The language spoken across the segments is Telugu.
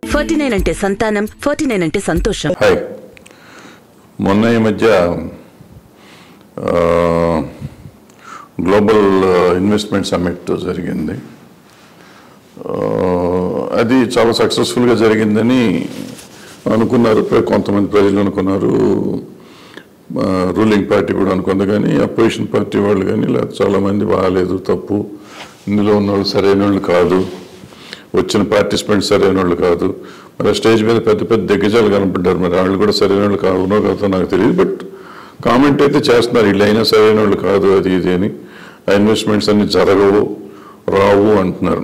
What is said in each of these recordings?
ఫార్టీ నైన్ అంటే సంతానం ఫార్టీ నైన్ అంటే సంతోషం హాయ్ మొన్న ఈ మధ్య ఆ, గ్లోబల్ ఇన్వెస్ట్మెంట్ సమ్మిట్ జరిగింది ఆ, అది చాలా సక్సెస్ఫుల్గా జరిగిందని అనుకున్నారు ప్ర- కొంతమంది ప్రజలు అనుకున్నారు రూలింగ్ పార్టీ కూడా అనుకుంది కానీ అపోజిషన్ పార్టీ వాళ్ళు కానీ లేదా చాలామంది బాగాలేదు తప్పు ఇందులో ఉన్న వాళ్ళు సరైన వాళ్ళు కాదు వచ్చిన పార్టిసిపెంట్స్ సరైన వాళ్ళు కాదు మరి ఆ స్టేజ్ మీద పెద్ద పెద్ద దిగ్గజాలు కనపడ్డారు మరి వాళ్ళు కూడా సరైన వాళ్ళు కావునో కాదో నాకు తెలియదు బట్ కామెంట్ అయితే చేస్తున్నారు వీళ్ళు అయినా సరైన వాళ్ళు కాదు అది ఇది అని ఆ ఇన్వెస్ట్మెంట్స్ అన్ని జరగవు రావు అంటున్నారు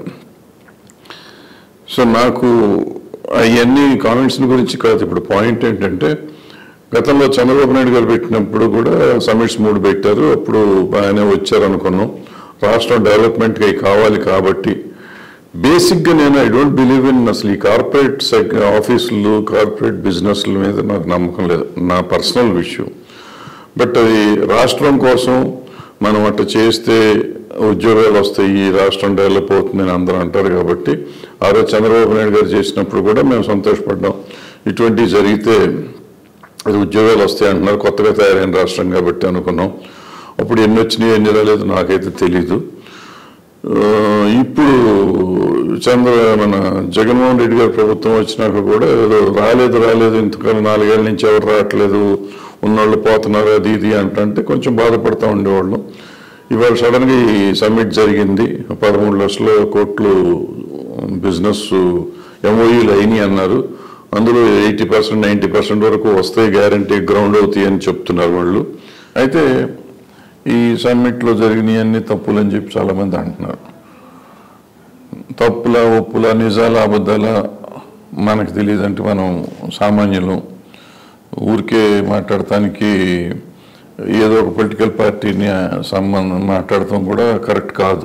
సో నాకు అవన్నీ కామెంట్స్ గురించి కాదు ఇప్పుడు పాయింట్ ఏంటంటే గతంలో చంద్రబాబు నాయుడు గారు పెట్టినప్పుడు కూడా సమిట్స్ మూడు పెట్టారు అప్పుడు బాగానే వచ్చారు అనుకున్నాం రాష్ట్రం డెవలప్మెంట్కి అవి కావాలి కాబట్టి బేసిక్గా నేను ఐ డోంట్ బిలీవ్ ఇన్ అసలు ఈ కార్పొరేట్ సెక్ ఆఫీసులు కార్పొరేట్ బిజినెస్ల మీద నాకు నమ్మకం లేదు నా పర్సనల్ విషయం బట్ అది రాష్ట్రం కోసం మనం అట్లా చేస్తే ఉద్యోగాలు వస్తాయి రాష్ట్రం డెవలప్ అవుతుందని అందరూ అంటారు కాబట్టి ఆ రోజు చంద్రబాబు నాయుడు గారు చేసినప్పుడు కూడా మేము సంతోషపడ్డాం ఇటువంటివి జరిగితే అది ఉద్యోగాలు వస్తాయి అంటున్నారు కొత్తగా తయారైన రాష్ట్రం కాబట్టి అనుకున్నాం అప్పుడు ఎన్ని వచ్చినాయి ఎన్ని రాలేదు నాకైతే తెలీదు ఆ, ఇప్పుడు చంద్ర మన జగన్మోహన్ రెడ్డి గారి ప్రభుత్వం వచ్చినాక కూడా ఏదో రాలేదు రాలేదు ఇంతకాలం నాలుగేళ్ల నుంచి ఎవరు రావట్లేదు ఉన్నోళ్ళు పోతున్నారు అది ఇది అంటే కొంచెం బాధపడతా ఉండేవాళ్ళం ఇవాళ సడన్గా ఈ సమ్మిట్ జరిగింది పదమూడు లక్షల కోట్లు బిజినెస్ ఎంఓఈలు అయినాయి అన్నారు అందులో ఎయిటీ పర్సెంట్ నైంటీ పర్సెంట్ వరకు వస్తాయి గ్యారంటీ గ్రౌండ్ అవుతాయి అని చెప్తున్నారు వాళ్ళు అయితే ఈ సమ్మిట్లో జరిగినవన్నీ తప్పులని చెప్పి చాలామంది అంటున్నారు తప్పుల ఒప్పుల నిజాల అబద్ధాల మనకు తెలియదు అంటే మనం సామాన్యులం ఊరికే మాట్లాడటానికి ఏదో ఒక పొలిటికల్ పార్టీని సంబంధం మాట్లాడటం కూడా కరెక్ట్ కాదు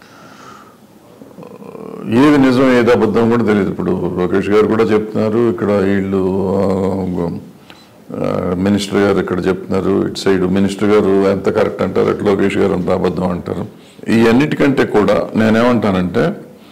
ఏది నిజం ఏది అబద్ధం కూడా తెలియదు ఇప్పుడు లోకేష్ గారు కూడా చెప్తున్నారు ఇక్కడ వీళ్ళు ఆ, మినిస్టర్ గారు ఇక్కడ చెప్తున్నారు ఇటు సైడ్ మినిస్టర్ గారు ఎంత కరెక్ట్ అంటారు అటు లోకేష్ గారు అంత అబద్ధం అంటారు ఈ అన్నిటికంటే కూడా నేనేమంటానంటే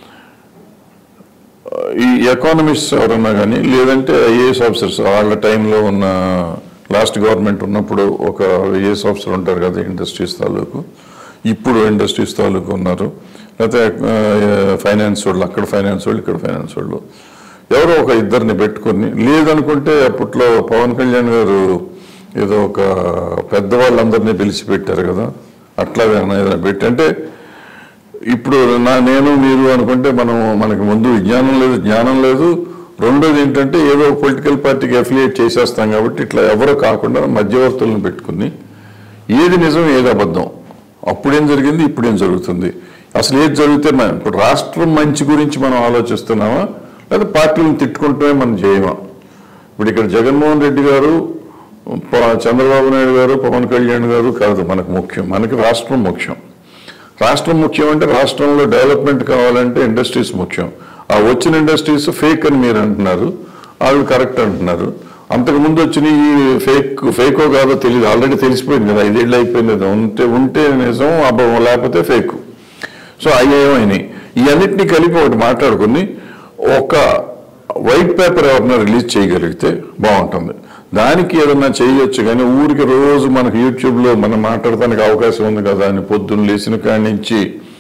ఈ ఎకానమిస్ట్ ఎవరన్నా కానీ లేదంటే ఐఏఎస్ ఆఫీసర్స్ వాళ్ళ టైంలో ఉన్న లాస్ట్ గవర్నమెంట్ ఉన్నప్పుడు ఒక ఐఏఎస్ ఆఫీసర్ ఉంటారు కదా ఇండస్ట్రీస్ తాలూకు ఇప్పుడు ఇండస్ట్రీస్ తాలూకు ఉన్నారు లేకపోతే ఫైనాన్స్ వాళ్ళు అక్కడ ఫైనాన్స్ వాళ్ళు ఇక్కడ ఫైనాన్స్ వాళ్ళు ఎవరో ఒక ఇద్దరిని పెట్టుకొని లేదనుకుంటే అప్పట్లో పవన్ కళ్యాణ్ గారు ఏదో ఒక పెద్దవాళ్ళందరినీ పిలిచి పెట్టారు కదా అట్లాగే ఏదైనా పెట్టి అంటే ఇప్పుడు నా నేను మీరు అనుకుంటే మనం మనకి ముందు విజ్ఞానం లేదు జ్ఞానం లేదు రెండోది ఏంటంటే ఏదో పొలిటికల్ పార్టీకి అఫిలియేట్ చేసేస్తాం కాబట్టి ఇట్లా ఎవరో కాకుండా మధ్యవర్తులను పెట్టుకుని ఏది నిజం ఏది అబద్ధం అప్పుడేం జరిగింది ఇప్పుడేం జరుగుతుంది అసలు ఏది జరిగితే మనం ఇప్పుడు రాష్ట్రం మంచి గురించి మనం ఆలోచిస్తున్నామా లేదా పార్టీలను తిట్టుకుంటూనే మనం చేయమా ఇప్పుడు ఇక్కడ జగన్మోహన్ రెడ్డి గారు ప- చంద్రబాబు నాయుడు గారు పవన్ కళ్యాణ్ గారు కాదు మనకు ముఖ్యం మనకి రాష్ట్రం ముఖ్యం రాష్ట్రం ముఖ్యం అంటే రాష్ట్రంలో డెవలప్మెంట్ కావాలంటే ఇండస్ట్రీస్ ముఖ్యం ఆ వచ్చిన ఇండస్ట్రీస్ ఫేక్ అని మీరు అంటున్నారు వాళ్ళు కరెక్ట్ అంటున్నారు అంతకు ముందు వచ్చిన ఈ ఫేక్ ఫేకో కాదో తెలియదు ఆల్రెడీ తెలిసిపోయింది కదా ఐదేళ్ళు అయిపోయింది కదా ఉంటే ఉంటే నిజం అబ్బ లేకపోతే ఫేక్ సో అవి ఏమైనాయి ఇవన్నిటిని కలిపి ఒకటి మాట్లాడుకుని ఒక వైట్ పేపర్ ఎవరన్నా రిలీజ్ చేయగలిగితే బాగుంటుంది దానికి ఏదన్నా చేయొచ్చు కానీ ఊరికి రోజు మనకు యూట్యూబ్లో మనం మాట్లాడటానికి అవకాశం ఉంది కదా అని పొద్దున్న లేచిన కాడి నుంచి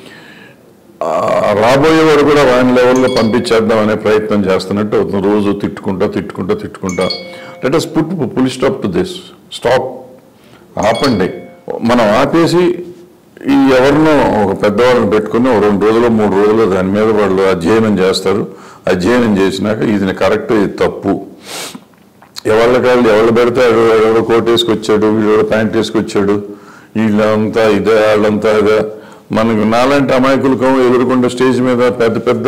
ఆ, రాబోయే వాడు కూడా వాని లెవెల్లో పంపించేద్దాం అనే ప్రయత్నం చేస్తున్నట్టు అవుతుంది రోజు తిట్టుకుంటా తిట్టుకుంటా తిట్టుకుంటా let us put full stop to this stop ఆపండి మనం ఆపేసి ఈ ఎవరినో ఒక పెద్దవాళ్ళని పెట్టుకుని ఒక రెండు రోజులు మూడు రోజులు దాని మీద వాళ్ళు అధ్యయనం చేస్తారు అధ్యయనం చేసినాక ఇది కరెక్ట్ ఇది తప్పు ఎవళ్ళ కాళ్ళు ఎవరు పెడితే ఎవడో కోట్ వేసుకొచ్చాడు వీడు ప్యాంట్ వేసుకొచ్చాడు వీళ్ళంతా ఇదే వాళ్ళంతా ఇదే మనకు నాలాంటి అమాయకులకం ఎదురుకుండా స్టేజ్ మీద పెద్ద పెద్ద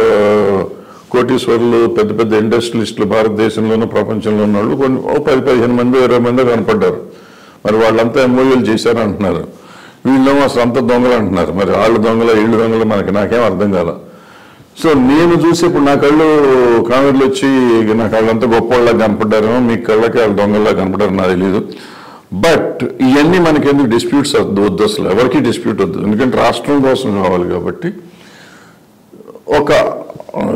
కోటీశ్వరులు పెద్ద పెద్ద ఇండస్ట్రియలిస్టులు భారతదేశంలోనూ ప్రపంచంలో ఉన్న వాళ్ళు కొన్ని ఓ పది పదిహేను మంది ఇరవై మంది కనపడ్డారు మరి వాళ్ళంతా ఎంఓయూలు చేశారు అంటున్నారు వీళ్ళేమో అసలు అంత దొంగలు అంటున్నారు మరి వాళ్ళు దొంగలు వీళ్ళు దొంగలు మనకి నాకేం అర్థం కాల సో నేను చూసి ఇప్పుడు నా కళ్ళు కామెడీలు వచ్చి నా కళ్ళంతా గొప్పవాళ్ళ కనపడ్డారేమో మీ కళ్ళకి వాళ్ళు దొంగల్లా కనపడారు నాకు తెలియదు బట్ ఇవన్నీ మనకి ఎందుకు డిస్ప్యూట్స్ వద్దు అసలు ఎవరికి డిస్ప్యూట్ వద్దు ఎందుకంటే రాష్ట్రం కోసం కావాలి కాబట్టి ఒక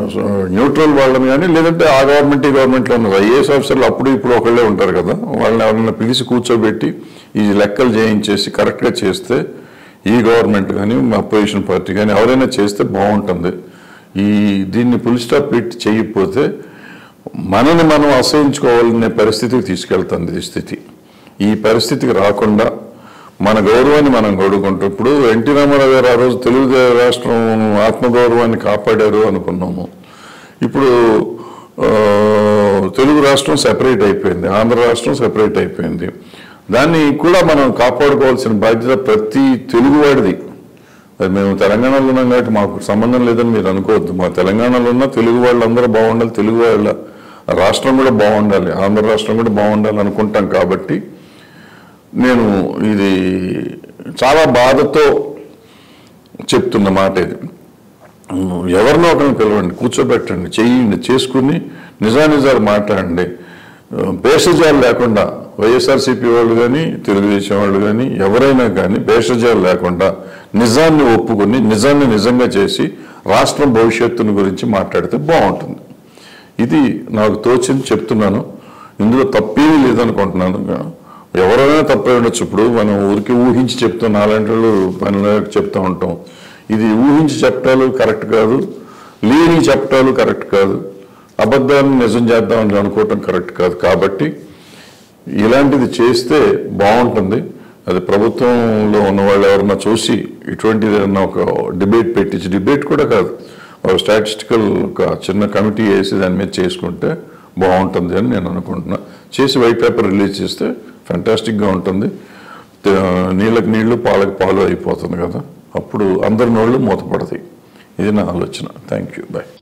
న్యూట్రల్ వాళ్ళని కానీ లేదంటే ఆ గవర్నమెంట్ ఈ గవర్నమెంట్లో ఉన్న ఐఏఎస్ ఆఫీసర్లు అప్పుడు ఇప్పుడు ఒకళ్ళే ఉంటారు కదా వాళ్ళని ఎవరైనా పిలిచి కూర్చోబెట్టి ఈ లెక్కలు చేయించేసి కరెక్ట్గా చేస్తే ఈ గవర్నమెంట్ కానీ అపోజిషన్ పార్టీ కానీ ఎవరైనా చేస్తే బాగుంటుంది ఈ దీన్ని పులి స్టాప్ పెట్టి చేయకపోతే మనని మనం అసహించుకోవాలనే పరిస్థితికి తీసుకెళ్తుంది ఈ స్థితి ఈ పరిస్థితికి రాకుండా మన గౌరవాన్ని మనం గౌడుకుంటాం ఇప్పుడు ఎన్టీ రామారావు గారు ఆ రోజు తెలుగు రాష్ట్రం ఆత్మగౌరవాన్ని కాపాడారు అనుకున్నాము ఇప్పుడు ఆ, తెలుగు రాష్ట్రం సెపరేట్ అయిపోయింది ఆంధ్ర రాష్ట్రం సెపరేట్ అయిపోయింది దాన్ని కూడా మనం కాపాడుకోవాల్సిన బాధ్యత ప్రతి తెలుగువాడిది అది మేము తెలంగాణలో ఉన్నాం కాబట్టి మాకు సంబంధం లేదని మీరు అనుకోవద్దు మా తెలంగాణలో ఉన్న తెలుగు వాళ్ళందరూ బాగుండాలి తెలుగు వాళ్ళ రాష్ట్రం కూడా బాగుండాలి ఆంధ్ర రాష్ట్రం కూడా బాగుండాలి అనుకుంటాం కాబట్టి నేను ఇది చాలా బాధతో చెప్తున్న మాట ఇది ఎవరినో ఒకరిని పిలవండి కూర్చోబెట్టండి చేయండి చేసుకుని నిజానిజాలు మాట్లాడండి భేషజాలు లేకుండా వైఎస్ఆర్సీపీ వాళ్ళు కానీ తెలుగుదేశం వాళ్ళు కానీ ఎవరైనా కానీ భేషజాలు లేకుండా నిజాన్ని ఒప్పుకొని నిజాన్ని నిజంగా చేసి రాష్ట్రం భవిష్యత్తుని గురించి మాట్లాడితే బాగుంటుంది ఇది నాకు తోచింది చెప్తున్నాను ఇందులో తప్పేమీ లేదనుకుంటున్నాను ఎవరైనా తప్పే ఉండొచ్చు ఇప్పుడు మనం ఊరికి ఊహించి చెప్తాం నాలాంటి వాళ్ళు పనులు చెప్తూ ఉంటాం ఇది ఊహించి చెప్పటాలు కరెక్ట్ కాదు లేని చెప్పటాలు కరెక్ట్ కాదు అబద్ధాన్ని నిజం చేద్దామని అనుకోవటం కరెక్ట్ కాదు కాబట్టి ఇలాంటిది చేస్తే బాగుంటుంది అది ప్రభుత్వంలో ఉన్న వాళ్ళు ఎవరన్నా చూసి ఇటువంటిది ఏదన్నా ఒక డిబేట్ పెట్టించి డిబేట్ కూడా కాదు ఒక స్టాటిస్టికల్ ఒక చిన్న కమిటీ వేసి దాని మీద చేసుకుంటే బాగుంటుంది అని నేను అనుకుంటున్నా చేసి వైట్ పేపర్ రిలీజ్ చేస్తే ఫంటాస్టిక్గా ఉంటుంది తే- నీళ్ళకి నీళ్లు పాలకు పాలు అయిపోతుంది కదా అప్పుడు అందరి నోళ్ళు మూతపడతాయి ఇది నా ఆలోచన థ్యాంక్ యూ బాయ్